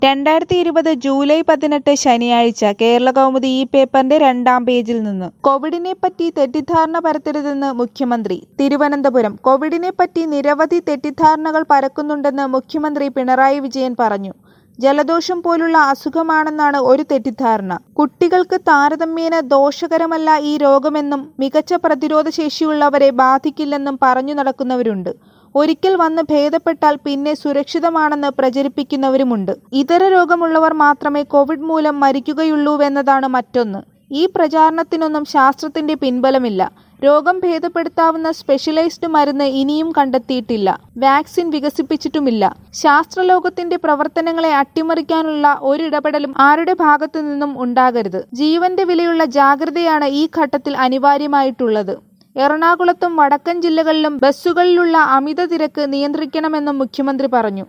രണ്ടായിരത്തി ഇരുപത് ജൂലൈ പതിനെട്ട് ശനിയാഴ്ച കേരളകൗമുദി ഈ പേപ്പറിന്റെ രണ്ടാം പേജിൽ നിന്ന് കോവിഡിനെ പറ്റി തെറ്റിദ്ധാരണ പരത്തരുതെന്ന് മുഖ്യമന്ത്രി തിരുവനന്തപുരം കോവിഡിനെ പറ്റി നിരവധി തെറ്റിദ്ധാരണകൾ പരക്കുന്നുണ്ടെന്ന് മുഖ്യമന്ത്രി പിണറായി വിജയൻ പറഞ്ഞു ജലദോഷം പോലുള്ള അസുഖമാണെന്നാണ് ഒരു തെറ്റിദ്ധാരണ കുട്ടികൾക്ക് താരതമ്യേന ദോഷകരമല്ല ഈ രോഗമെന്നും മികച്ച പ്രതിരോധ ശേഷിയുള്ളവരെ ബാധിക്കില്ലെന്നും പറഞ്ഞു നടക്കുന്നവരുണ്ട് ഒരിക്കൽ വന്ന് ഭേദപ്പെട്ടാൽ പിന്നെ സുരക്ഷിതമാണെന്ന് പ്രചരിപ്പിക്കുന്നവരുമുണ്ട് ഇതര രോഗമുള്ളവർ മാത്രമേ കോവിഡ് മൂലം മരിക്കുകയുള്ളൂവെന്നതാണ് മറ്റൊന്ന് ഈ പ്രചാരണത്തിനൊന്നും ശാസ്ത്രത്തിന്റെ പിൻബലമില്ല രോഗം ഭേദപ്പെടുത്താവുന്ന സ്പെഷ്യലൈസ്ഡ് മരുന്ന് ഇനിയും കണ്ടെത്തിയിട്ടില്ല വാക്സിൻ വികസിപ്പിച്ചിട്ടുമില്ല ശാസ്ത്രലോകത്തിന്റെ പ്രവർത്തനങ്ങളെ അട്ടിമറിക്കാനുള്ള ഒരിടപെടലും ആരുടെ ഭാഗത്തു നിന്നും ഉണ്ടാകരുത് ജീവന്റെ വിലയുള്ള ജാഗ്രതയാണ് ഈ ഘട്ടത്തിൽ അനിവാര്യമായിട്ടുള്ളത് എറണാകുളത്തും വടക്കൻ ജില്ലകളിലും ബസ്സുകളിലുള്ള അമിത തിരക്ക് നിയന്ത്രിക്കണമെന്നും മുഖ്യമന്ത്രി പറഞ്ഞു